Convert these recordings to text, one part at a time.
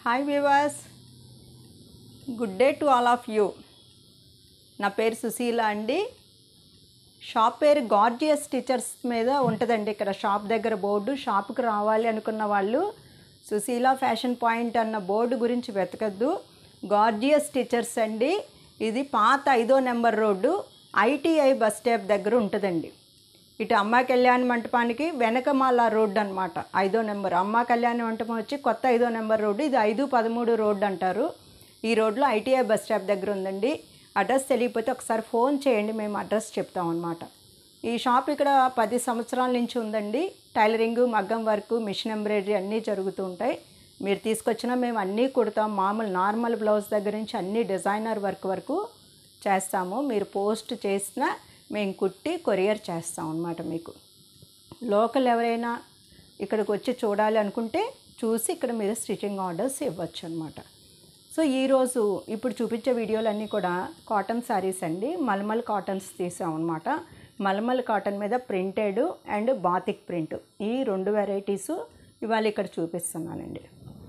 hi వివాస్ good day to all of you నా పేరు సుశీల అండి షాప్ పేరు గార్జియస్ టీచర్స్ మీద ఉంటుందండి ఇక్కడ షాప్ దగ్గర బోర్డు షాప్కి రావాలి అనుకున్న వాళ్ళు సుశీల ఫ్యాషన్ పాయింట్ అన్న బోర్డు గురించి వెతకద్దు గార్జియస్ టీచర్స్ అండి ఇది పాత ఐదో number road ITI bus stop దగ్గర ఉంటుందండి ఇటు అమ్మ కళ్యాణ మంటపానికి వెనకమాల రోడ్డు అనమాట ఐదో నెంబర్ అమ్మ కళ్యాణ మంటపం వచ్చి కొత్త ఐదో నెంబర్ రోడ్డు ఇది ఐదు పదమూడు రోడ్డు అంటారు ఈ రోడ్లో ఐటీఐ బస్ స్టాప్ దగ్గర ఉందండి అడ్రస్ తెలియకపోతే ఒకసారి ఫోన్ చేయండి మేము అడ్రస్ చెప్తాం అనమాట ఈ షాప్ ఇక్కడ పది సంవత్సరాల నుంచి ఉందండి టైలరింగ్ మగ్గం వర్క్ మిషన్ ఎంబ్రాయిడరీ అన్నీ జరుగుతూ ఉంటాయి మీరు తీసుకొచ్చినా మేము అన్నీ కుడతాం మామూలు నార్మల్ బ్లౌజ్ దగ్గర నుంచి అన్ని డిజైనర్ వర్క్ వరకు చేస్తాము మీరు పోస్ట్ చేసినా మేము కుట్టి కొరియర్ చేస్తాం అనమాట మీకు లోకల్ ఎవరైనా ఇక్కడికి వచ్చి చూడాలి అనుకుంటే చూసి ఇక్కడ మీరు స్టిచ్చింగ్ ఆర్డర్స్ ఇవ్వచ్చు అనమాట సో ఈరోజు ఇప్పుడు చూపించే వీడియోలన్నీ కూడా కాటన్ శారీస్ అండి మల్మల్ కాటన్స్ తీసాం అనమాట మల్మల్ కాటన్ మీద ప్రింటెడ్ అండ్ బాతిక్ ప్రింట్ ఈ రెండు వెరైటీసు ఇవాళ ఇక్కడ చూపిస్తున్నానండి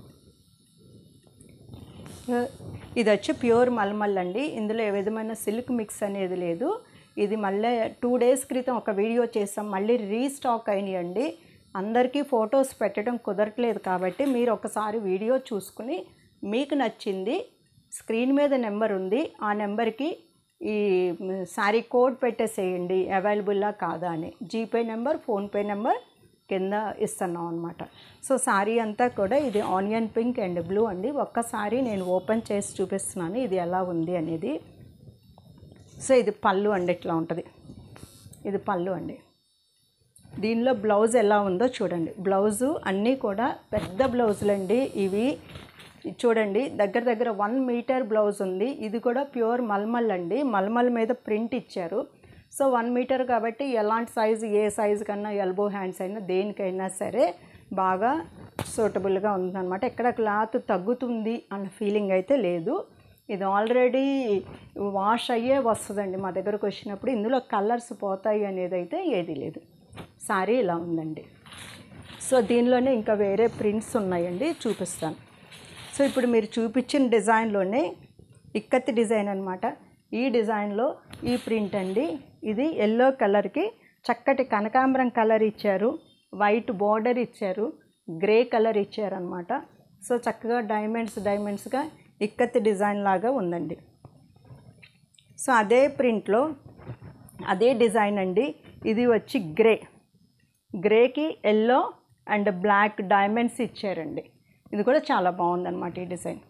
ఇది వచ్చి ప్యూర్ మల్మల్ అండి ఇందులో ఏ విధమైన సిల్క్ మిక్స్ అనేది లేదు ఇది మళ్ళీ టూ డేస్ క్రితం ఒక వీడియో చేసాం మళ్ళీ రీస్టాక్ అయినాయండి అందరికీ ఫొటోస్ పెట్టడం కుదరట్లేదు కాబట్టి మీరు ఒకసారి వీడియో చూసుకుని మీకు నచ్చింది స్క్రీన్ మీద నెంబర్ ఉంది ఆ నెంబర్కి ఈ శారీ కోడ్ పెట్టేసేయండి అవైలబుల్లా కాదా అని జీపే నెంబర్ ఫోన్పే నెంబర్ కింద ఇస్తున్నాం అనమాట సో శారీ అంతా కూడా ఇది ఆనియన్ పింక్ అండ్ బ్లూ అండి ఒక్కసారి నేను ఓపెన్ చేసి చూపిస్తున్నాను ఇది ఎలా ఉంది అనేది సో ఇది పళ్ళు అండి ఇట్లా ఉంటుంది ఇది పళ్ళు అండి దీనిలో బ్లౌజ్ ఎలా ఉందో చూడండి బ్లౌజు అన్నీ కూడా పెద్ద బ్లౌజులు అండి ఇవి చూడండి దగ్గర దగ్గర వన్ మీటర్ బ్లౌజ్ ఉంది ఇది కూడా ప్యూర్ మల్మల్ అండి మల్మల్ మీద ప్రింట్ ఇచ్చారు సో వన్ మీటర్ కాబట్టి ఎలాంటి సైజు ఏ సైజు కన్నా ఎల్బో హ్యాండ్స్ అయినా దేనికైనా సరే బాగా సూటబుల్గా ఉందన్నమాట ఎక్కడ క్లాత్ తగ్గుతుంది అన్న ఫీలింగ్ అయితే లేదు ఇది ఆల్రెడీ వాష్ అయ్యే వస్తుందండి మా దగ్గరకు వచ్చినప్పుడు ఇందులో కలర్స్ పోతాయి అనేది అయితే ఏది లేదు సారీ ఇలా ఉందండి సో దీనిలోనే ఇంకా వేరే ప్రింట్స్ ఉన్నాయండి చూపిస్తాను సో ఇప్పుడు మీరు చూపించిన డిజైన్లోనే ఇక్కత్తి డిజైన్ అనమాట ఈ డిజైన్లో ఈ ప్రింట్ అండి ఇది ఎల్లో కలర్కి చక్కటి కనకాంబరం కలర్ ఇచ్చారు వైట్ బార్డర్ ఇచ్చారు గ్రే కలర్ ఇచ్చారనమాట సో చక్కగా డైమండ్స్ డైమండ్స్గా ఇక్కత్తి డిజైన్ లాగా ఉందండి సో అదే ప్రింట్లో అదే డిజైన్ అండి ఇది వచ్చి గ్రే గ్రేకి ఎల్లో అండ్ బ్లాక్ డైమండ్స్ ఇచ్చారండి ఇది కూడా చాలా బాగుందన్నమాట ఈ డిజైన్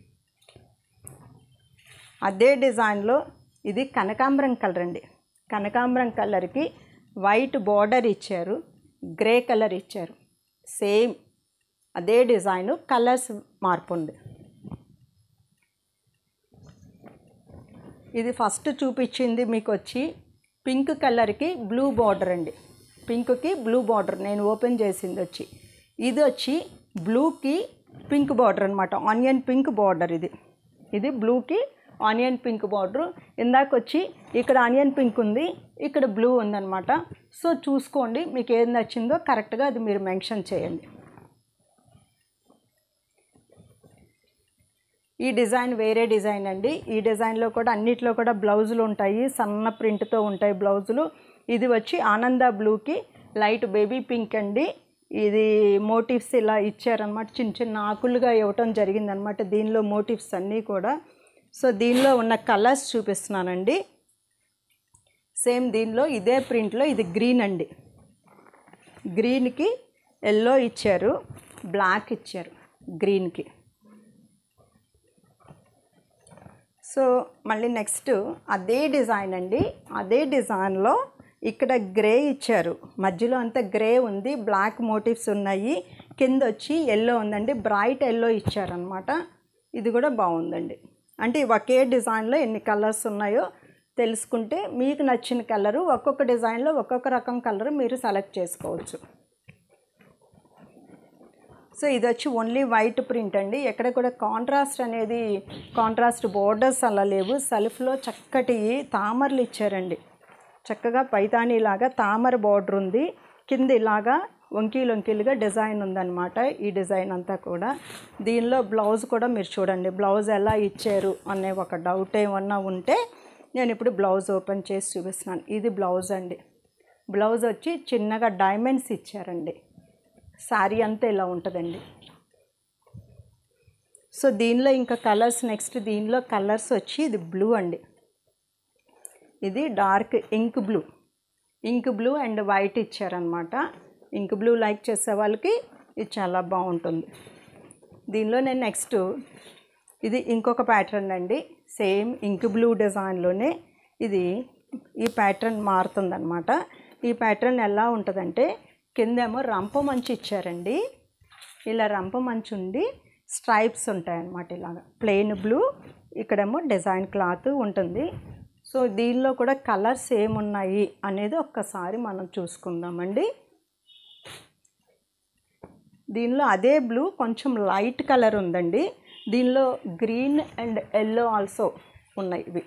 అదే డిజైన్లో ఇది కనకాంబరం కలర్ అండి కనకాంబరం కలర్కి వైట్ బార్డర్ ఇచ్చారు గ్రే కలర్ ఇచ్చారు సేమ్ అదే డిజైను కలర్స్ మార్పు ఉంది ఇది ఫస్ట్ చూపించింది మీకు వచ్చి పింక్ కలర్కి బ్లూ బార్డర్ అండి పింక్కి బ్లూ బార్డర్ నేను ఓపెన్ చేసింది వచ్చి ఇది వచ్చి బ్లూకి పింక్ బార్డర్ అనమాట ఆనియన్ పింక్ బార్డర్ ఇది ఇది బ్లూకి ఆనియన్ పింక్ బార్డర్ ఇందాక వచ్చి ఇక్కడ ఆనియన్ పింక్ ఉంది ఇక్కడ బ్లూ ఉందన్నమాట సో చూసుకోండి మీకు ఏది నచ్చిందో కరెక్ట్గా అది మీరు మెన్షన్ చేయండి ఈ డిజైన్ వేరే డిజైన్ అండి ఈ డిజైన్లో కూడా అన్నిట్లో కూడా బ్లౌజులు ఉంటాయి సన్న ప్రింట్తో ఉంటాయి బ్లౌజులు ఇది వచ్చి ఆనంద బ్లూకి లైట్ బేబీ పింక్ అండి ఇది మోటివ్స్ ఇలా ఇచ్చారనమాట చిన్న చిన్న ఆకులుగా ఇవ్వటం జరిగిందనమాట దీనిలో మోటివ్స్ అన్నీ కూడా సో దీనిలో ఉన్న కలర్స్ చూపిస్తున్నానండి సేమ్ దీనిలో ఇదే ప్రింట్లో ఇది గ్రీన్ అండి గ్రీన్కి ఎల్లో ఇచ్చారు బ్లాక్ ఇచ్చారు గ్రీన్కి సో మళ్ళీ నెక్స్ట్ అదే డిజైన్ అండి అదే డిజైన్లో ఇక్కడ గ్రే ఇచ్చారు మధ్యలో అంతా గ్రే ఉంది బ్లాక్ మోటివ్స్ ఉన్నాయి కింద వచ్చి ఎల్లో ఉందండి బ్రైట్ ఎల్లో ఇచ్చారనమాట ఇది కూడా బాగుందండి అంటే ఒకే డిజైన్లో ఎన్ని కలర్స్ ఉన్నాయో తెలుసుకుంటే మీకు నచ్చిన కలరు ఒక్కొక్క డిజైన్లో ఒక్కొక్క రకం కలర్ మీరు సెలెక్ట్ చేసుకోవచ్చు సో ఇది వచ్చి ఓన్లీ వైట్ ప్రింట్ అండి ఎక్కడ కూడా కాంట్రాస్ట్ అనేది కాంట్రాస్ట్ బోర్డర్స్ అలా లేవు సెల్ఫ్లో చక్కటి తామరలు ఇచ్చారండి చక్కగా పైతానీలాగా తామర బార్డర్ ఉంది కింద ఇలాగా వంకీలు వంకీలుగా డిజైన్ ఉందన్నమాట ఈ డిజైన్ అంతా కూడా దీనిలో బ్లౌజ్ కూడా మీరు చూడండి బ్లౌజ్ ఎలా ఇచ్చారు అనే ఒక డౌట్ ఏమన్నా ఉంటే నేను ఇప్పుడు బ్లౌజ్ ఓపెన్ చేసి చూపిస్తున్నాను ఇది బ్లౌజ్ అండి బ్లౌజ్ వచ్చి చిన్నగా డైమండ్స్ ఇచ్చారండి శారీ అంతా ఇలా ఉంటుందండి సో దీనిలో ఇంకా కలర్స్ నెక్స్ట్ దీనిలో కలర్స్ వచ్చి ఇది బ్లూ అండి ఇది dark ink blue ink blue and white ఇచ్చారనమాట ఇంక్ బ్లూ లైక్ చేసే వాళ్ళకి ఇది చాలా బాగుంటుంది దీనిలో నేను నెక్స్ట్ ఇది ఇంకొక ప్యాటర్న్ అండి సేమ్ ఇంక్ బ్లూ డిజైన్లోనే ఇది ఈ ప్యాటర్న్ మారుతుందన్నమాట ఈ ప్యాటర్న్ ఎలా ఉంటుందంటే కిందేమో రంప మంచు ఇచ్చారండి ఇలా రంప మంచు ఉండి స్ట్రైప్స్ ఉంటాయన్నమాట ఇలాగ ప్లెయిన్ బ్లూ ఇక్కడేమో డిజైన్ క్లాత్ ఉంటుంది సో దీనిలో కూడా కలర్స్ ఏమున్నాయి అనేది ఒక్కసారి మనం చూసుకుందామండి దీనిలో అదే బ్లూ కొంచెం లైట్ కలర్ ఉందండి దీనిలో గ్రీన్ అండ్ ఎల్లో ఆల్సో ఉన్నాయి ఇవి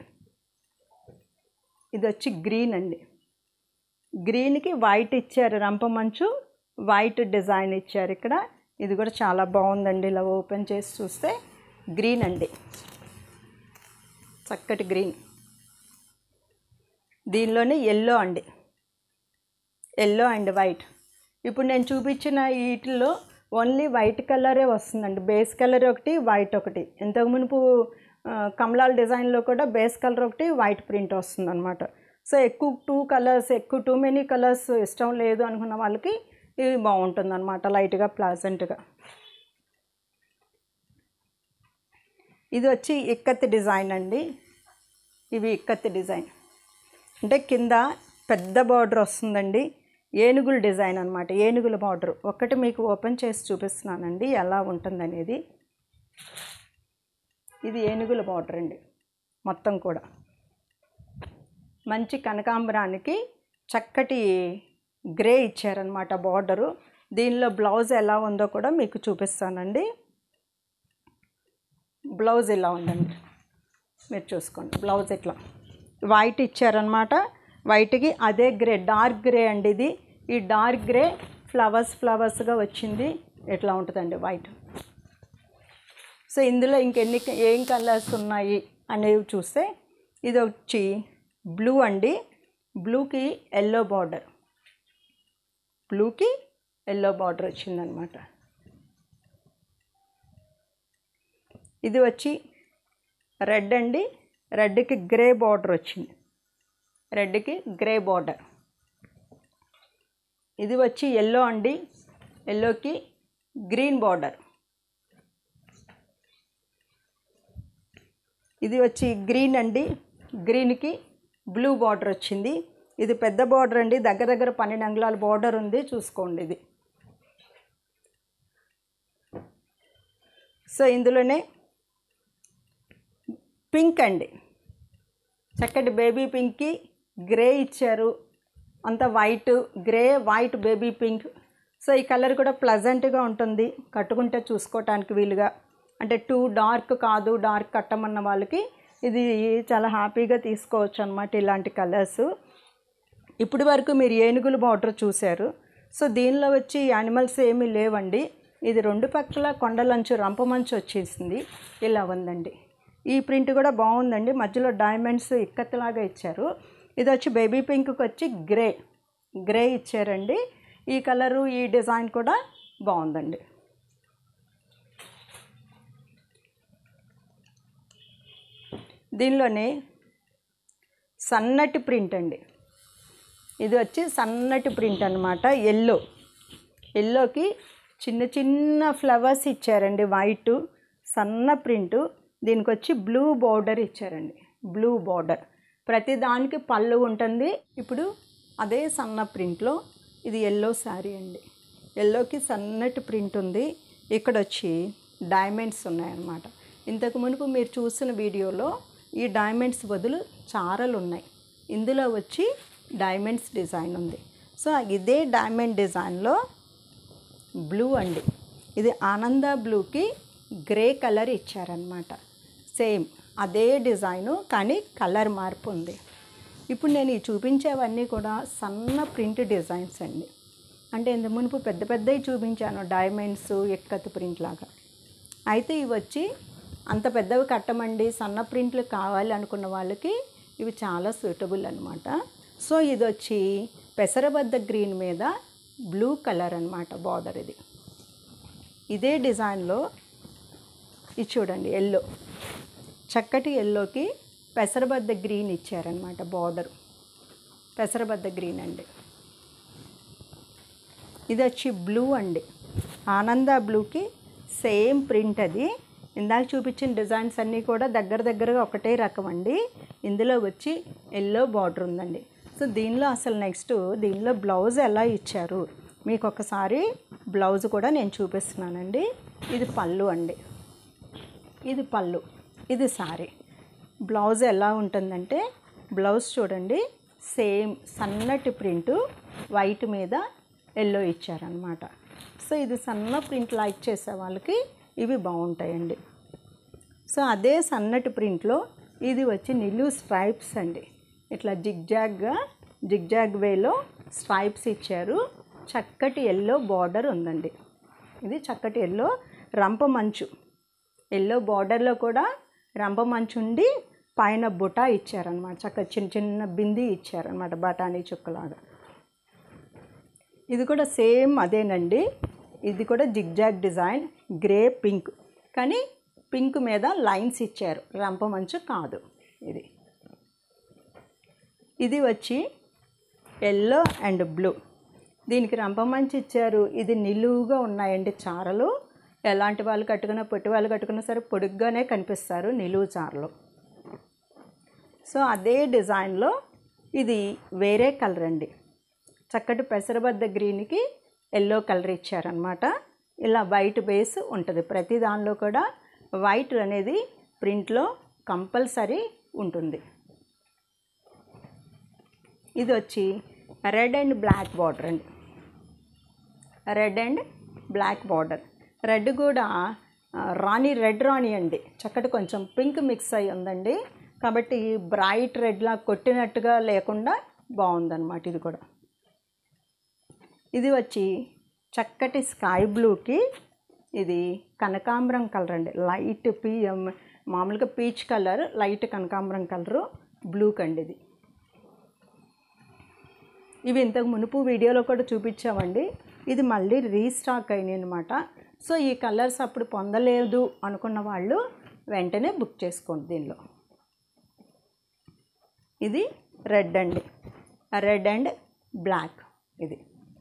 ఇది వచ్చి గ్రీన్ అండి గ్రీన్కి వైట్ ఇచ్చారు రంపమంచు వైట్ డిజైన్ ఇచ్చారు ఇక్కడ ఇది కూడా చాలా బాగుందండి ఇలా ఓపెన్ చేసి చూస్తే గ్రీన్ అండి చక్కటి గ్రీన్ దీనిలోనే ఎల్లో అండి ఎల్లో అండ్ వైట్ ఇప్పుడు నేను చూపించిన వీటిల్లో ఓన్లీ వైట్ కలరే వస్తుందండి బేస్ కలర్ ఒకటి వైట్ ఒకటి ఇంతకు మునుపు ఆ, కమలాల డిజైన్లో కూడా బేస్ కలర్ ఒకటి వైట్ ప్రింట్ వస్తుంది అనమాట సో ఎక్కువ టూ కలర్స్ ఎక్కువ టూ మెనీ కలర్స్ ఇష్టం లేదు అనుకున్న వాళ్ళకి ఇది బాగుంటుంది అనమాట లైట్గా ప్లాజెంట్గా ఇది వచ్చి ఇక్కత్ డిజైన్ అండి ఇవి ఇక్కత్ డిజైన్ అంటే కింద పెద్ద బార్డర్ వస్తుందండి ఏనుగుల డిజైన్ అనమాట ఏనుగుల బార్డర్ ఒకటి మీకు ఓపెన్ చేసి చూపిస్తున్నానండి ఎలా ఉంటుందనేది ఇది ఏనుగుల బార్డర్ అండి మొత్తం కూడా మంచి కనకాంబరానికి చక్కటి గ్రే ఇచ్చారనమాట బార్డరు దీనిలో బ్లౌజ్ ఎలా ఉందో కూడా మీకు చూపిస్తానండి బ్లౌజ్ ఇలా ఉందండి మీరు చూసుకోండి బ్లౌజ్ ఇట్లా వైట్ ఇచ్చారనమాట వైట్కి అదే గ్రే డార్క్ గ్రే అండి ఇది ఈ డార్క్ గ్రే ఫ్లవర్స్ ఫ్లవర్స్గా వచ్చింది ఎట్లా ఉంటుందండి వైట్ సో ఇందులో ఇంకెన్ని ఏం కలర్స్ ఉన్నాయి అనేవి చూస్తే ఇది వచ్చి బ్లూ అండి బ్లూకి ఎల్లో బార్డర్ బ్లూకి ఎల్లో బార్డర్ వచ్చిందనమాట ఇది వచ్చి రెడ్ అండి రెడ్కి గ్రే బార్డర్ వచ్చింది రెడ్కి గ్రే బార్డర్ ఇది వచ్చి ఎల్లో అండి ఎల్లోకి గ్రీన్ బార్డర్ ఇది వచ్చి గ్రీన్ అండి గ్రీన్కి బ్లూ బార్డర్ వచ్చింది ఇది పెద్ద బార్డర్ అండి దగ్గర దగ్గర పన్నెండు అంగుళాల బార్డర్ ఉంది చూసుకోండి ఇది సో ఇందులోనే పింక్ అండి చక్కటి బేబీ పింక్కి గ్రే ఇచ్చారు అంత white grey white baby pink so ఈ కలర్ కూడా ప్లజెంట్గా ఉంటుంది కట్టుకుంటే చూసుకోవటానికి వీలుగా అంటే టూ డార్క్ కాదు డార్క్ కట్టమన్న వాళ్ళకి ఇది చాలా హ్యాపీగా తీసుకోవచ్చు అనమాట ఇలాంటి కలర్స్ ఇప్పటి వరకు మీరు ఏనుగుల బార్డర్ చూశారు సో దీనిలో వచ్చి యానిమల్స్ ఏమీ లేవండి ఇది రెండు పక్కల కొండలంచు రంపమంచు వచ్చేసింది ఇలా ఉందండి ఈ ప్రింట్ కూడా బాగుందండి మధ్యలో డైమండ్స్ ఇక్కత్లాగా ఇచ్చారు ఇది వచ్చి బేబీ పింక్కి వచ్చి గ్రే గ్రే ఇచ్చారండి ఈ కలరు ఈ డిజైన్ కూడా బాగుందండి దీనిలోనే సన్నటి ప్రింట్ అండి ఇది వచ్చి సన్నటి ప్రింట్ అనమాట ఎల్లో ఎల్లోకి చిన్న చిన్న ఫ్లవర్స్ ఇచ్చారండి వైట్ సన్న ప్రింట్ దీనికి వచ్చి బ్లూ బార్డర్ ఇచ్చారండి బ్లూ బార్డర్ ప్రతి దానికి పళ్ళు ఉంటుంది ఇప్పుడు అదే సన్న ప్రింట్లో ఇది ఎల్లో శారీ అండి ఎల్లోకి సన్నటి ప్రింట్ ఉంది ఇక్కడ వచ్చి డైమండ్స్ ఉన్నాయన్నమాట ఇంతకు మునుపు మీరు చూసిన వీడియోలో ఈ డైమండ్స్ బదులు చారలు ఉన్నాయి ఇందులో వచ్చి డైమండ్స్ డిజైన్ ఉంది సో ఇదే డైమండ్ డిజైన్లో బ్లూ అండి ఇది ఆనంద బ్లూకి గ్రే కలర్ ఇచ్చారనమాట సేమ్ అదే డిజైను కానీ కలర్ మార్పు ఉంది ఇప్పుడు నేను ఈ చూపించేవన్నీ కూడా సన్న ప్రింట్ డిజైన్స్ అండి అంటే ఇంత మునుపు పెద్ద పెద్దవి చూపించాను డైమండ్స్ ఎక్కత్ ప్రింట్ లాగా అయితే ఇవి వచ్చి అంత పెద్దవి కట్టమండి సన్న ప్రింట్లు కావాలి అనుకున్న వాళ్ళకి ఇవి చాలా సూటబుల్ అనమాట సో ఇది వచ్చి పెసరబద్ద గ్రీన్ మీద బ్లూ కలర్ అనమాట బార్డర్ ఇది ఇదే డిజైన్లో ఇది చూడండి ఎల్లో చక్కటి ఎల్లోకి పెసరబద్ద గ్రీన్ ఇచ్చారనమాట బార్డర్ పెసరబద్ద గ్రీన్ అండి ఇది వచ్చి బ్లూ అండి ఆనంద బ్లూకి సేమ్ ప్రింట్ అది ఇందాక చూపించిన డిజైన్స్ అన్నీ కూడా దగ్గర దగ్గరగా ఒకటే రకం అండి ఇందులో వచ్చి ఎల్లో బార్డర్ ఉందండి సో దీనిలో అసలు నెక్స్ట్ దీనిలో బ్లౌజ్ ఎలా ఇచ్చారు మీకు ఒకసారి బ్లౌజ్ కూడా నేను చూపిస్తున్నానండి ఇది పళ్ళు అండి ఇది పళ్ళు ఇది సారీ బ్లౌజ్ ఎలా ఉంటుందంటే బ్లౌజ్ చూడండి సేమ్ సన్నటి ప్రింటు వైట్ మీద ఎల్లో ఇచ్చారనమాట సో ఇది సన్న ప్రింట్ లైక్ చేసే వాళ్ళకి ఇవి బాగుంటాయండి సో అదే సన్నటి ప్రింట్లో ఇది వచ్చి నిలువు స్ట్రైప్స్ అండి ఇట్లా జిగ్జాగ్గా జిగ్జాగ్ వేలో స్ట్రైప్స్ ఇచ్చారు చక్కటి ఎల్లో బార్డర్ ఉందండి ఇది చక్కటి ఎల్లో రంప మంచు ఎల్లో బార్డర్లో కూడా రంప మంచు ఉండి పైన బుటా ఇచ్చారనమాట చక్క చిన్న చిన్న బింది ఇచ్చారనమాట బఠానీ చుక్కలాగా ఇది కూడా సేమ్ అదేనండి ఇది కూడా జిగ్జాగ్ డిజైన్ గ్రే పింక్ కానీ పింక్ మీద లైన్స్ ఇచ్చారు రంప మంచు కాదు ఇది ఇది వచ్చి ఎల్లో అండ్ బ్లూ దీనికి రంప మంచు ఇచ్చారు ఇది నిలువుగా ఉన్నాయండి చారలు ఎలాంటి వాళ్ళు కట్టుకున్నా పొట్టి వాళ్ళు కట్టుకున్నా సరే పొడుగ్గానే కనిపిస్తారు నిలువు చారలు సో అదే డిజైన్లో ఇది వేరే కలర్ అండి చక్కటి పెసరబద్ద గ్రీన్కి ఎల్లో కలర్ ఇచ్చారనమాట ఇలా వైట్ బేస్ ఉంటుంది ప్రతి దానిలో కూడా వైట్ అనేది ప్రింట్లో కంపల్సరీ ఉంటుంది ఇది వచ్చి రెడ్ అండ్ బ్లాక్ బార్డర్ అండి red and black border red కూడా ఆ, రాణి రెడ్ రాణి అండి చక్కటి కొంచెం పింక్ మిక్స్ అయి ఉందండి కాబట్టి బ్రైట్ రెడ్లా కొట్టినట్టుగా లేకుండా బాగుందన్నమాట ఇది కూడా ఇది వచ్చి చక్కటి స్కై బ్లూకి ఇది కనకాంబరం కలర్ అండి లైట్ పీ మామూలుగా పీచ్ కలర్ లైట్ కనకాంబరం కలరు బ్లూ కండి ఇది ఇవి ఇంతకు మునుపు వీడియోలో కూడా చూపించామండి ఇది మళ్ళీ రీస్టాక్ అయినాయి అనమాట సో ఈ కలర్స్ అప్పుడు పొందలేదు అనుకున్న వాళ్ళు వెంటనే బుక్ చేసుకోండి దీనిలో ఇది రెడ్ అండి రెడ్ అండ్ బ్లాక్ ఇది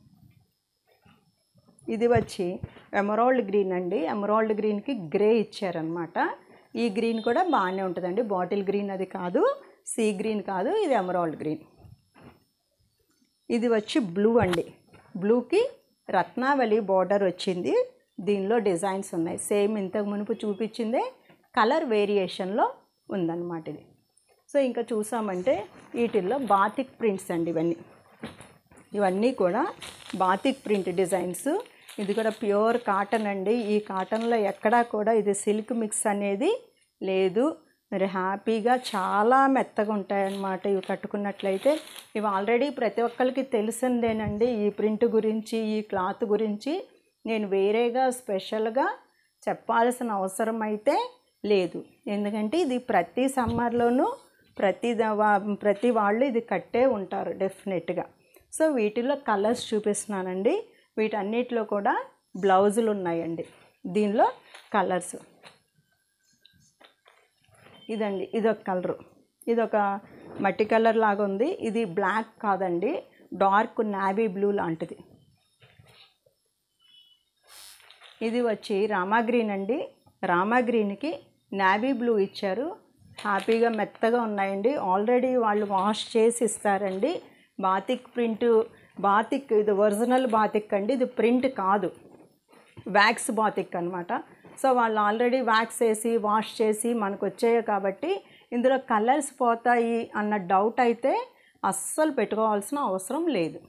ఇది వచ్చి ఎమరాల్డ్ గ్రీన్ అండి ఎమరాల్డ్ గ్రీన్కి గ్రే ఇచ్చారనమాట ఈ గ్రీన్ కూడా బాగానే ఉంటుందండి బాటిల్ గ్రీన్ అది కాదు సీ గ్రీన్ కాదు ఇది ఎమరాల్డ్ గ్రీన్ ఇది వచ్చి బ్లూ అండి బ్లూకి రత్నావళి బార్డర్ వచ్చింది దీనిలో డిజైన్స్ ఉన్నాయి సేమ్ ఇంతకు మునుపు చూపించిందే కలర్ వేరియేషన్లో ఉందన్నమాట ఇది సో ఇంకా చూసామంటే వీటిల్లో బాతిక్ ప్రింట్స్ అండి ఇవన్నీ ఇవన్నీ కూడా బాతిక్ ప్రింట్ డిజైన్స్ ఇది కూడా ప్యూర్ కాటన్ అండి ఈ కాటన్లో ఎక్కడా కూడా ఇది సిల్క్ మిక్స్ అనేది లేదు మీరు హ్యాపీగా చాలా మెత్తగా ఉంటాయన్నమాట ఇవి కట్టుకున్నట్లయితే ఇవి ఆల్రెడీ ప్రతి ఒక్కరికి తెలిసిందేనండి ఈ ప్రింట్ గురించి ఈ క్లాత్ గురించి నేను వేరేగా స్పెషల్గా చెప్పాల్సిన అవసరం అయితే లేదు ఎందుకంటే ఇది ప్రతి సమ్మర్లోనూ ప్రతి ద- వా- ప్రతి వాళ్ళు ఇది కట్టే ఉంటారు డెఫినెట్గా సో వీటిలో కలర్స్ చూపిస్తున్నానండి వీటన్నిటిలో కూడా బ్లౌజులు ఉన్నాయండి దీనిలో కలర్స్ ఇదండి ఇదొక కలరు ఇదొక మట్టి కలర్ లాగా ఉంది ఇది బ్లాక్ కాదండి డార్క్ నావీ బ్లూ లాంటిది ఇది వచ్చి రామా గ్రీన్ అండి రామా గ్రీన్కి నావీ బ్లూ ఇచ్చారు హ్యాపీగా మెత్తగా ఉన్నాయండి ఆల్రెడీ వాళ్ళు వాష్ చేసి ఇస్తారండి బాతిక్ ప్రింట్ బాతిక్ ఇది ఒరిజినల్ బాతిక్ అండి ఇది ప్రింట్ కాదు వ్యాక్స్ బాతిక్ అనమాట సో వాళ్ళు ఆల్రెడీ వ్యాక్స్ వేసి వాష్ చేసి మనకు వచ్చాయి కాబట్టి ఇందులో కలర్స్ పోతాయి అన్న డౌట్ అయితే అస్సలు పెట్టుకోవాల్సిన అవసరం లేదు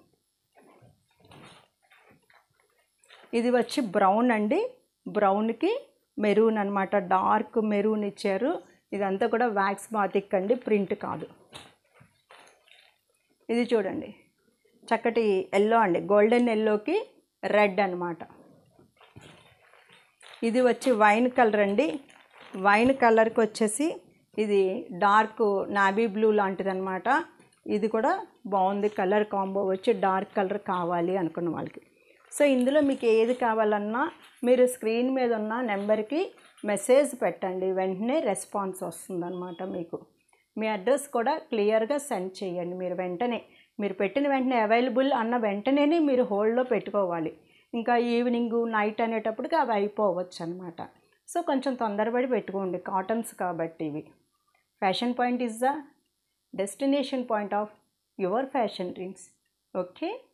ఇది వచ్చి బ్రౌన్ అండి బ్రౌన్కి మెరూన్ అనమాట డార్క్ మెరూన్ ఇచ్చారు ఇదంతా కూడా వ్యాక్స్ బాతిక్ అండి ప్రింట్ కాదు ఇది చూడండి చక్కటి ఎల్లో అండి గోల్డెన్ ఎల్లోకి రెడ్ అనమాట ఇది వచ్చి వైన్ కలర్ అండి వైన్ కలర్కి వచ్చేసి ఇది డార్క్ నాబీ బ్లూ లాంటిది అనమాట ఇది కూడా బాగుంది కలర్ కాంబో వచ్చి డార్క్ కలర్ కావాలి అనుకున్న వాళ్ళకి సో ఇందులో మీకు ఏది కావాలన్నా మీరు స్క్రీన్ మీద ఉన్న నెంబర్కి మెసేజ్ పెట్టండి వెంటనే రెస్పాన్స్ వస్తుందన్నమాట మీకు మీ అడ్రస్ కూడా క్లియర్గా సెండ్ చేయండి మీరు వెంటనే మీరు పెట్టిన వెంటనే అవైలబుల్ అన్న వెంటనే మీరు హోల్డ్లో పెట్టుకోవాలి ఇంకా ఈవినింగ్ నైట్ అనేటప్పటికి అవి అయిపోవచ్చు అనమాట సో కొంచెం తొందరపడి పెట్టుకోండి కాటన్స్ కాబట్టి ఇవి fashion point is the destination point of your fashion dreams okay